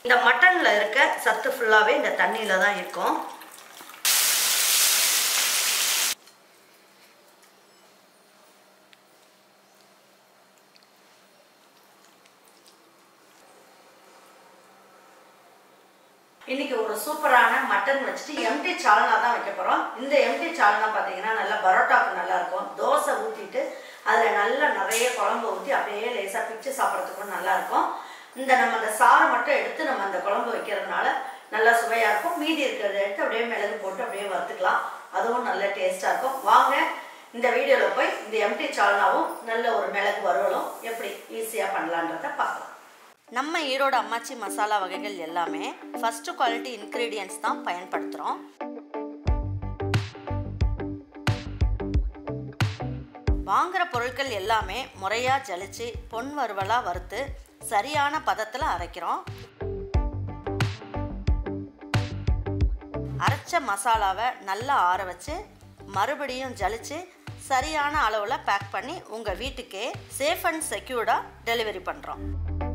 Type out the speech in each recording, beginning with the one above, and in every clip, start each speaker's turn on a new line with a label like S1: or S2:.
S1: இந்த மட்டனில் இருக்க சத்து ஃபுல்லாகவே இந்த தண்ணியில் தான் இருக்கும் இன்னைக்கு ஒரு சூப்பரான மட்டன் வச்சுட்டு எம்டி சால்னா தான் வைக்க போகிறோம் இந்த எம்டி சால்னா பார்த்தீங்கன்னா நல்லா பரோட்டாவுக்கு நல்லா இருக்கும் தோசை ஊற்றிட்டு அதில் நல்லா நிறைய குழம்பு ஊற்றி அப்படியே லேசாக பிச்சு சாப்பிட்றதுக்கும் நல்லா இருக்கும் இந்த நம்ம அந்த சாறை மட்டும் எடுத்து நம்ம அந்த குழம்பு வைக்கிறதுனால நல்லா சுவையாக இருக்கும் மீதி இருக்கிறத எடுத்து அப்படியே மிளகு போட்டு அப்படியே வறுத்துக்கலாம் அதுவும் நல்ல டேஸ்ட்டாக இருக்கும் வாங்க இந்த வீடியோவில் போய் இந்த எம்டி சால்னாவும் நல்ல ஒரு மிளகு வறுவலும் எப்படி ஈஸியாக பண்ணலான்றத பார்க்கலாம் நம்ம ஈரோடு அம்மாச்சி மசாலா வகைகள் எல்லாமே ஃபர்ஸ்ட் குவாலிட்டி இன்க்ரீடியன்ஸ் தான் பயன்படுத்துகிறோம் வாங்குற பொருட்கள் எல்லாமே முறையாக ஜலிச்சு பொன் வறுவலாக வறுத்து சரியான பதத்தில் அரைக்கிறோம் அரைச்ச மசாலாவை நல்லா ஆற வச்சு மறுபடியும் ஜலிச்சு சரியான அளவில் பேக் பண்ணி உங்கள் வீட்டுக்கே சேஃப் அண்ட் செக்யூர்டாக டெலிவரி பண்ணுறோம்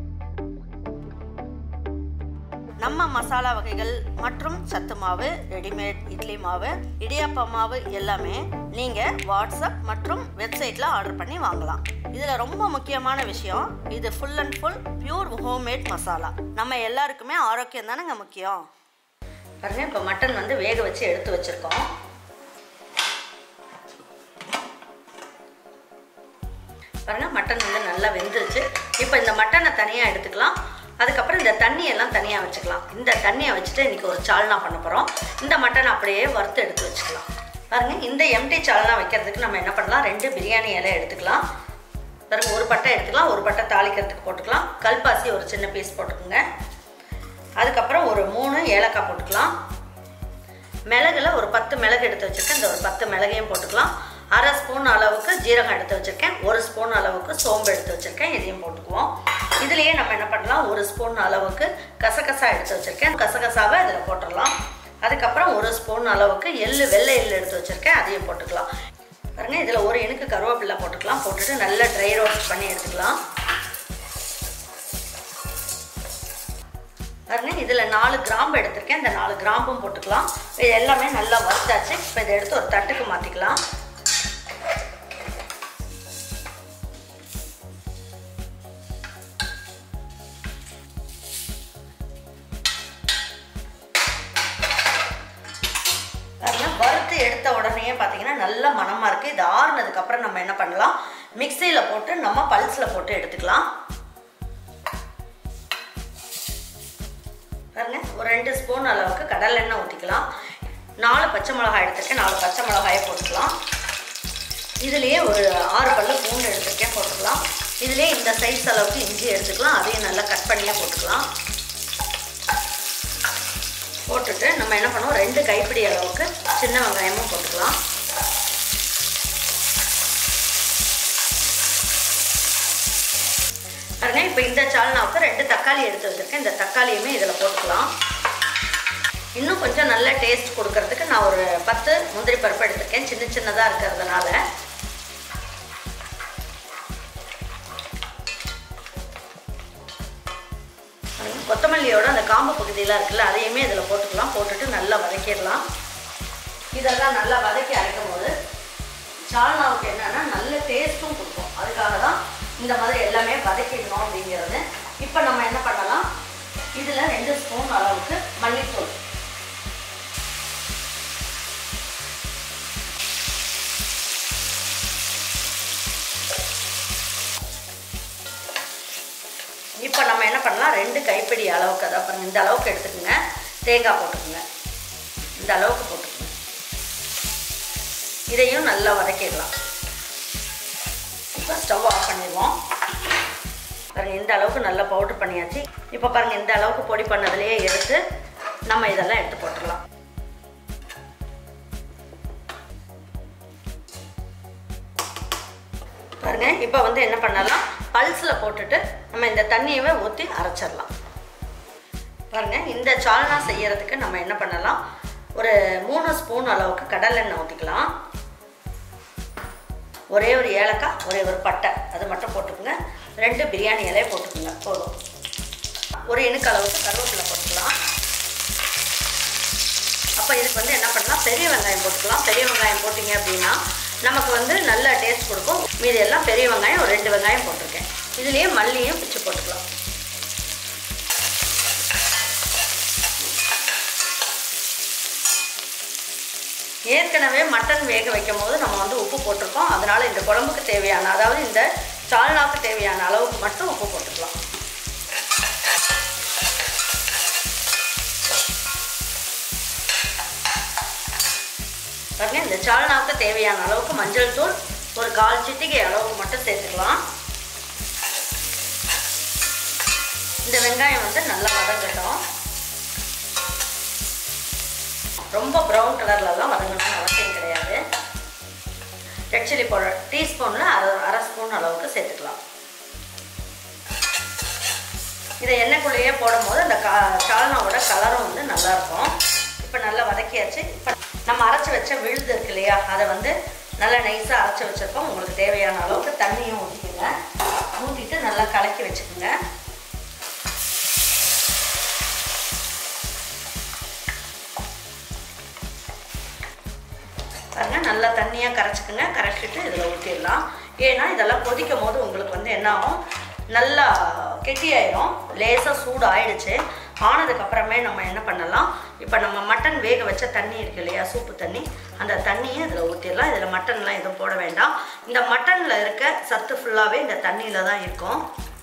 S1: நம்ம மசாலா வகைகள் மற்றும் சத்து மாவு ரெடிமேட் இட்லி மாவு இடியாப்ப மாவு எல்லாமே நீங்கள் வாட்ஸ்அப் மற்றும் வெப்சைட்டில் ஆர்டர் பண்ணி வாங்கலாம் இதில் ரொம்ப முக்கியமான விஷயம் இது full and full pure homemade masala நம்ம எல்லாருக்குமே ஆரோக்கியம் தானேங்க முக்கியம் பாருங்க இப்போ மட்டன் வந்து வேக வச்சு எடுத்து வச்சுருக்கோம் பாருங்க மட்டன் வந்து நல்லா வெந்துருச்சு இப்போ இந்த மட்டனை தனியாக எடுத்துக்கலாம் அதுக்கப்புறம் இந்த தண்ணியெல்லாம் தனியாக வச்சுக்கலாம் இந்த தண்ணியை வச்சுட்டு இன்றைக்கி ஒரு சால்னா பண்ண போகிறோம் இந்த மட்டன் அப்படியே வறுத்து எடுத்து வச்சுக்கலாம் பாருங்க இந்த எம்டி சால்னா வைக்கிறதுக்கு நம்ம என்ன பண்ணலாம் ரெண்டு பிரியாணி இலை எடுத்துக்கலாம் பாருங்க ஒரு பட்டை எடுத்துக்கலாம் ஒரு பட்டை தாளிக்கிறதுக்கு போட்டுக்கலாம் கல்பாசி ஒரு சின்ன பீஸ் போட்டுக்கோங்க அதுக்கப்புறம் ஒரு மூணு ஏலக்காய் போட்டுக்கலாம் மிளகுல ஒரு பத்து மிளகு எடுத்து வச்சுருக்கேன் இந்த ஒரு பத்து மிளகையும் போட்டுக்கலாம் அரை ஸ்பூன் அளவுக்கு ஜீரகம் எடுத்து வச்சுருக்கேன் ஒரு ஸ்பூன் அளவுக்கு சோம்பு எடுத்து வச்சுருக்கேன் இதையும் போட்டுக்குவோம் இதுலேயே நம்ம என்ன பண்ணலாம் ஒரு ஸ்பூன் அளவுக்கு கசகசா எடுத்து வச்சுருக்கேன் கசகசாவை அதில் போட்டுடலாம் அதுக்கப்புறம் ஒரு ஸ்பூன் அளவுக்கு எள்ளு வெள்ளை எள்ளு எடுத்து வச்சுருக்கேன் அதையும் போட்டுக்கலாம் பாருங்க இதில் ஒரு இனுக்கு கருவேப்பிலை போட்டுக்கலாம் போட்டுட்டு நல்லா ட்ரை ரோஸ்ட் பண்ணி எடுத்துக்கலாம் பாருங்க இதில் நாலு கிராம்பு எடுத்திருக்கேன் இந்த நாலு கிராம்பும் போட்டுக்கலாம் இது எல்லாமே நல்லா வறுத்தாச்சு இப்போ இதை எடுத்து ஒரு தட்டுக்கு மாற்றிக்கலாம் பாருங்க வறுத்து எடுத்த உடனே பார்த்தீங்கன்னா நல்ல மணமாக இருக்குது இது ஆறுனதுக்கப்புறம் நம்ம என்ன பண்ணலாம் மிக்சியில் போட்டு நம்ம பல்ஸில் போட்டு எடுத்துக்கலாம் பாருங்க ஒரு ரெண்டு ஸ்பூன் அளவுக்கு கடலெண்ணெய் ஊற்றிக்கலாம் நாலு பச்சை மிளகாய் எடுத்துருக்கேன் நாலு பச்சை மிளகாயை போட்டுக்கலாம் இதுலேயே ஒரு ஆறு பல்லு பூண்டு எடுத்துருக்கேன் போட்டுக்கலாம் இதுலேயே இந்த சைஸ் அளவுக்கு இஞ்சி எடுத்துக்கலாம் அதையும் நல்லா கட் பண்ணியே போட்டுக்கலாம் போட்டுட்டு நம்ம என்ன பண்ணுவோம் ரெண்டு கைப்பிடி அளவுக்கு சின்ன வெங்காயமும் போட்டுக்கலாம் பாருங்க இப்போ இந்த சால்னாவுக்கு ரெண்டு தக்காளி எடுத்து வச்சுருக்கேன் இந்த தக்காளியுமே இதில் போட்டுக்கலாம் இன்னும் கொஞ்சம் நல்ல டேஸ்ட் கொடுக்கறதுக்கு நான் ஒரு பத்து முந்திரி பருப்பு எடுத்திருக்கேன் சின்ன சின்னதாக இருக்கிறதுனால கொத்தமல்லியோட அந்த காம்பு பகுதியெலாம் இருக்குல்ல அதையுமே இதில் போட்டுக்கலாம் போட்டுட்டு நல்லா வதக்கிடலாம் இதெல்லாம் நல்லா வதக்கி அரைக்கும் போது சால்னாவுக்கு என்னென்னா நல்ல டேஸ்ட்டும் கொடுக்கும் அதுக்காக தான் இந்த மாதிரி எல்லாமே வதக்கிடணும் அப்படிங்கிறது இப்போ நம்ம என்ன பண்ணலாம் இதில் ரெண்டு ஸ்பூன் அளவுக்கு மல்லித்தூள் இப்போ நம்ம என்ன பண்ணலாம் ரெண்டு கைப்பிடி அளவுக்கு அதான் பாருங்க இந்த அளவுக்கு எடுத்துக்கோங்க தேங்காய் போட்டுக்கோங்க இந்த அளவுக்கு போட்டுக்கோங்க இதையும் நல்லா வதக்கிடலாம் இப்போ ஸ்டவ் ஆஃப் பண்ணிடுவோம் பாருங்க இந்த அளவுக்கு நல்லா பவுடர் பண்ணியாச்சு இப்போ பாருங்க இந்த அளவுக்கு பொடி பண்ணதுலேயே எடுத்து நம்ம இதெல்லாம் எடுத்து போட்டுடலாம் பாருங்க இப்போ வந்து என்ன பண்ணலாம் பல்ஸில் போட்டுட்டு நம்ம இந்த தண்ணியவே ஊற்றி அரைச்சிடலாம் பாருங்க இந்த சால்னா செய்யறதுக்கு நம்ம என்ன பண்ணலாம் ஒரு மூணு ஸ்பூன் அளவுக்கு கடலெண்ணெய் ஊற்றிக்கலாம் ஒரே ஒரு ஏலக்காய் ஒரே ஒரு பட்டை அது மட்டும் போட்டுக்கோங்க ரெண்டு பிரியாணி இலையை போட்டுக்கோங்க போதும் ஒரு இணுக்கு அளவுக்கு கருவேப்பிலை போட்டுக்கலாம் அப்போ இதுக்கு வந்து என்ன பண்ணலாம் பெரிய வெங்காயம் போட்டுக்கலாம் பெரிய வெங்காயம் போட்டிங்க அப்படின்னா நமக்கு வந்து நல்ல டேஸ்ட் கொடுக்கும் மீதி எல்லாம் பெரிய வெங்காயம் ஒரு ரெண்டு வெங்காயம் போட்டிருக்கேன் இதுலேயே மல்லியும் பிச்சு போட்டுக்கலாம் ஏற்கனவே மட்டன் வேக வைக்கும் போது நம்ம வந்து உப்பு போட்டிருக்கோம் அதனால இந்த குழம்புக்கு தேவையான அதாவது இந்த சால்னாக்கு தேவையான அளவுக்கு மட்டும் உப்பு போட்டுக்கலாம் பாருங்க இந்த சால்னாவுக்கு தேவையான அளவுக்கு மஞ்சள் தூள் ஒரு கால் சிட்டிகை அளவுக்கு மட்டும் சேர்த்துக்கலாம் இந்த வெங்காயம் வந்து நல்லா வதங்கட்டும் ரொம்ப ப்ரௌன் கலர்லலாம் வதங்கணும்னு அவசியம் கிடையாது ரெட் சில்லி பவுடர் டீஸ்பூனில் அரை அரை ஸ்பூன் அளவுக்கு சேர்த்துக்கலாம் இதை எண்ணெய்க்குள்ளேயே போடும்போது அந்த கா சால்னாவோட கலரும் வந்து நல்லாயிருக்கும் இப்போ நல்லா வதக்கியாச்சு இப்போ நம்ம அரைச்சி வச்ச விழுது இருக்கு இல்லையா அதை வந்து நல்லா நைஸாக அரைச்சி வச்சுருக்கோம் உங்களுக்கு தேவையான அளவுக்கு தண்ணியும் ஊற்றிக்கோங்க ஊற்றிட்டு நல்லா கலக்கி வச்சுக்கோங்க பாருங்க நல்லா தண்ணியாக கரைச்சிக்கோங்க கரைச்சிட்டு இதில் ஊற்றிடலாம் ஏன்னா இதெல்லாம் கொதிக்கும் போது உங்களுக்கு வந்து என்ன ஆகும் நல்லா கெட்டியாயிரும் லேசாக சூடு ஆயிடுச்சு ஆனதுக்கப்புறமே நம்ம என்ன பண்ணலாம் இப்போ நம்ம மட்டன் வேக வச்ச தண்ணி இருக்கு இல்லையா சூப்பு தண்ணி அந்த தண்ணியை இதில் ஊற்றிடலாம் இதில் மட்டன்லாம் எதுவும் போட வேண்டாம் இந்த மட்டனில் இருக்க சத்து ஃபுல்லாகவே இந்த தண்ணியில் தான் இருக்கும்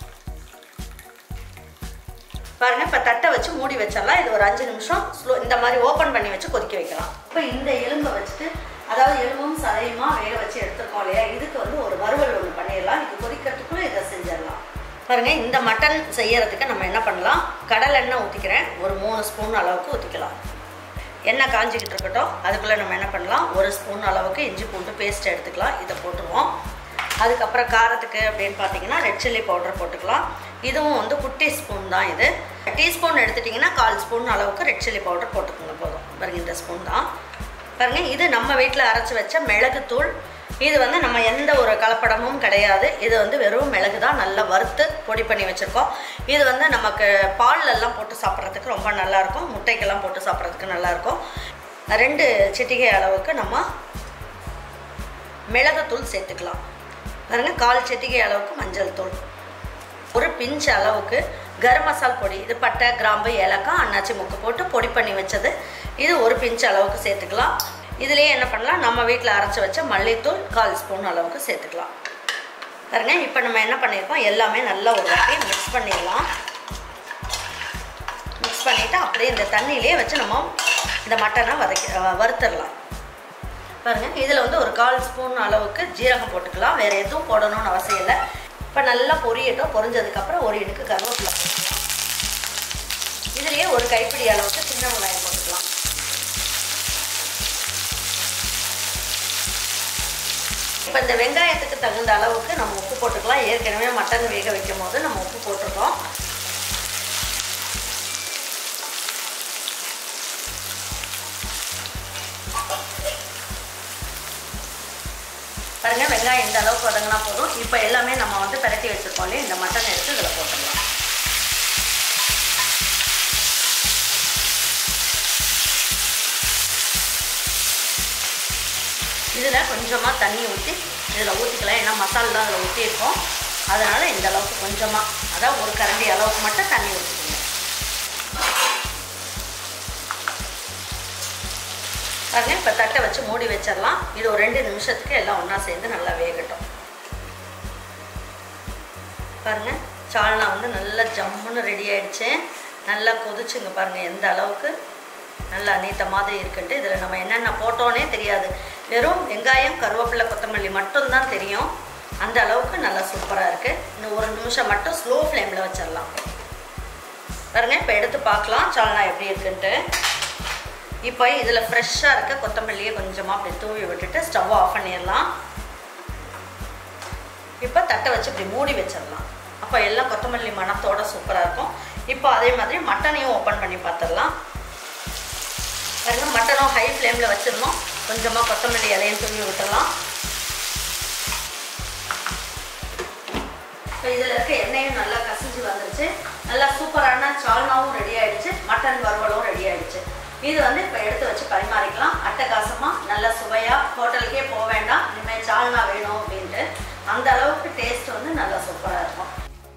S1: பாருங்க இப்போ தட்டை வச்சு மூடி வச்சிடலாம் இது ஒரு அஞ்சு நிமிஷம் ஸ்லோ இந்த மாதிரி ஓப்பன் பண்ணி வச்சு கொதிக்க வைக்கலாம் இப்போ இந்த எலும்பை வச்சுட்டு அதாவது எலும்பும் சதையுமா வேக வச்சு எடுத்துருக்கோம் இல்லையா இதுக்கு வந்து ஒரு வறுவல் ஒன்று பண்ணிடலாம் இது கொதிக்கிறதுக்குள்ள இதை செஞ்சிடலாம் பாருங்க இந்த மட்டன் செய்யறதுக்கு நம்ம என்ன பண்ணலாம் கடல் எண்ணெய் ஊற்றிக்கிறேன் ஒரு மூணு ஸ்பூன் அளவுக்கு ஊற்றிக்கலாம் எண்ணெய் காஞ்சிக்கிட்டு இருக்கட்டும் அதுக்குள்ளே நம்ம என்ன பண்ணலாம் ஒரு ஸ்பூன் அளவுக்கு இஞ்சி பூண்டு பேஸ்ட் எடுத்துக்கலாம் இதை போட்டுருவோம் அதுக்கப்புறம் காரத்துக்கு அப்படின்னு பார்த்தீங்கன்னா ரெட் சில்லி பவுடர் போட்டுக்கலாம் இதுவும் வந்து குட்டி ஸ்பூன் தான் இது டீஸ்பூன் எடுத்துட்டிங்கன்னா கால் ஸ்பூன் அளவுக்கு ரெட் சில்லி பவுடர் போட்டுக்கோங்க போதும் பாருங்க இந்த ஸ்பூன் தான் பாருங்க இது நம்ம வீட்டில் அரைச்சி வச்ச மிளகுத்தூள் இது வந்து நம்ம எந்த ஒரு கலப்படமும் கிடையாது இது வந்து வெறும் மிளகு தான் நல்லா வறுத்து பொடி பண்ணி வச்சுருக்கோம் இது வந்து நமக்கு பால்ல எல்லாம் போட்டு சாப்பிட்றதுக்கு ரொம்ப நல்லாயிருக்கும் முட்டைக்கெல்லாம் போட்டு சாப்பிட்றதுக்கு நல்லாயிருக்கும் ரெண்டு சிட்டிகை அளவுக்கு நம்ம மிளகுத்தூள் சேர்த்துக்கலாம் பாருங்க கால் சிட்டிகை அளவுக்கு மஞ்சள் தூள் ஒரு பிஞ்ச் அளவுக்கு கரம் மசால் பொடி இது பட்டை கிராம்பு ஏலக்காய் அன்னாச்சி முக்கு போட்டு பொடி பண்ணி வச்சது இது ஒரு பிஞ்ச் அளவுக்கு சேர்த்துக்கலாம் இதுலேயே என்ன பண்ணலாம் நம்ம வீட்டில் அரைச்சி வச்ச மல்லித்தூள் கால் ஸ்பூன் அளவுக்கு சேர்த்துக்கலாம் பாருங்க இப்போ நம்ம என்ன பண்ணியிருக்கோம் எல்லாமே நல்லா ஒரு வாட்டி மிக்ஸ் பண்ணிடலாம் மிக்ஸ் பண்ணிவிட்டு அப்படியே இந்த தண்ணியிலே வச்சு நம்ம இந்த மட்டனை வதக்கி அஹ், வறுத்துடலாம் பாருங்கள் இதில் வந்து ஒரு கால் ஸ்பூன் அளவுக்கு ஜீரகம் போட்டுக்கலாம் வேறு எதுவும் போடணும்னு அவசியம் இல்லை இப்போ நல்லா பொரியட்டும் பொரிஞ்சதுக்கப்புறம் ஒரு இடுக்கு கருவேப்பிலை போட்டுக்கலாம் இதுலேயே ஒரு கைப்பிடி அளவுக்கு சின்ன வெங்காயம் போட்டுக்கலாம் இப்போ இந்த வெங்காயத்துக்கு தகுந்த அளவுக்கு நம்ம உப்பு போட்டுக்கலாம் ஏற்கனவே மட்டன் வேக வைக்கும் போது நம்ம உப்பு போட்டிருக்கோம் பாருங்க வெங்காயம் இந்த அளவுக்கு வதங்கினா போதும் இப்போ எல்லாமே நம்ம வந்து பிரட்டி வச்சிருக்கோம் இல்லையா இந்த மட்டன் எடுத்து இதில் போட்டுடலாம் இதில் கொஞ்சமாக தண்ணி ஊற்றி இதில் ஊற்றிக்கலாம் ஏன்னா மசாலா அதில் ஊற்றிருக்கோம் அதனால் இந்த அளவுக்கு கொஞ்சமாக அதான் ஒரு கரண்டி அளவுக்கு மட்டும் தண்ணி ஊற்றிக்கணும் பாருங்க இப்போ தட்டை வச்சு மூடி வச்சிடலாம் இது ஒரு ரெண்டு நிமிஷத்துக்கு எல்லாம் ஒன்றா சேர்ந்து நல்லா வேகட்டும் பாருங்க சால்னா வந்து நல்லா ஜம்முன்னு ரெடி ஆயிடுச்சு நல்லா கொதிச்சுங்க பாருங்க எந்த அளவுக்கு நல்லா நீத்த மாதிரி இருக்குன்ட்டு இதில் நம்ம என்னென்ன போட்டோன்னே தெரியாது வெறும் வெங்காயம் கருவேப்பிலை கொத்தமல்லி மட்டும்தான் தெரியும் அந்த அளவுக்கு நல்லா சூப்பராக இருக்குது இன்னும் ஒரு நிமிஷம் மட்டும் ஸ்லோ ஃப்ளேமில் வச்சிடலாம் பாருங்க இப்போ எடுத்து பார்க்கலாம் சால்னா எப்படி இருக்குன்ட்டு இப்போ இதில் ஃப்ரெஷ்ஷாக இருக்க கொத்தமல்லியை கொஞ்சமாக அப்படி தூவி விட்டுட்டு ஸ்டவ் ஆஃப் பண்ணிடலாம் இப்போ தட்டை வச்சு இப்படி மூடி வச்சிடலாம் அப்போ எல்லாம் கொத்தமல்லி மணத்தோட சூப்பராக இருக்கும் இப்போ அதே மாதிரி மட்டனையும் ஓப்பன் பண்ணி பார்த்துடலாம் பாருங்க மட்டனும் ஹை ஃப்ளேமில் வச்சிடணும் கொஞ்சமாக கொத்தமல்லி இலையும் தூவி விட்டுடலாம் இப்போ இதில் இருக்க எண்ணெயும் நல்லா கசிஞ்சு வந்துருச்சு நல்லா சூப்பரான சால்னாவும் ரெடி ஆயிடுச்சு மட்டன் வறுவலும் ரெடி ஆயிடுச்சு இது வந்து இப்போ எடுத்து வச்சு பரிமாறிக்கலாம் அட்டகாசமாக நல்ல சுவையாக ஹோட்டலுக்கே போக வேண்டாம் இனிமேல் சால்னா வேணும் அப்படின்ட்டு அந்த அளவுக்கு டேஸ்ட் வந்து நல்லா சூப்பராக இருக்கும்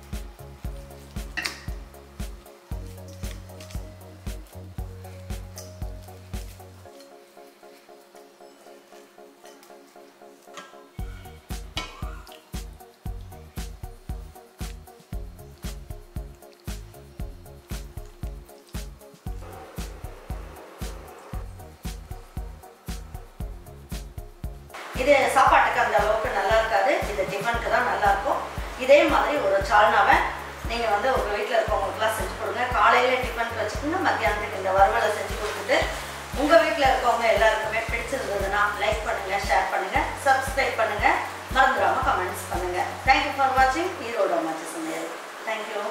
S1: இது சாப்பாட்டுக்கு அந்த அளவுக்கு நல்லா இருக்காது இது டிஃபனுக்கு தான் நல்லா இருக்கும் இதே மாதிரி ஒரு சால்னாவை நீங்கள் வந்து உங்கள் வீட்டில் இருக்கவங்களுக்குலாம் செஞ்சு கொடுங்க காலையில் டிஃபனுக்கு வச்சுக்கோங்க மத்தியானத்துக்கு இந்த வறுவலை செஞ்சு கொடுத்துட்டு உங்கள் வீட்டில் இருக்கவங்க எல்லாருக்குமே பிடிச்சிருந்ததுன்னா லைக் பண்ணுங்கள் ஷேர் பண்ணுங்கள் சப்ஸ்கிரைப் பண்ணுங்கள் மறந்துடாமல் கமெண்ட்ஸ் பண்ணுங்கள் தேங்க்யூ ஃபார் வாட்சிங் ஈரோடு அம்மாச்சி சமையல் தேங்க்யூ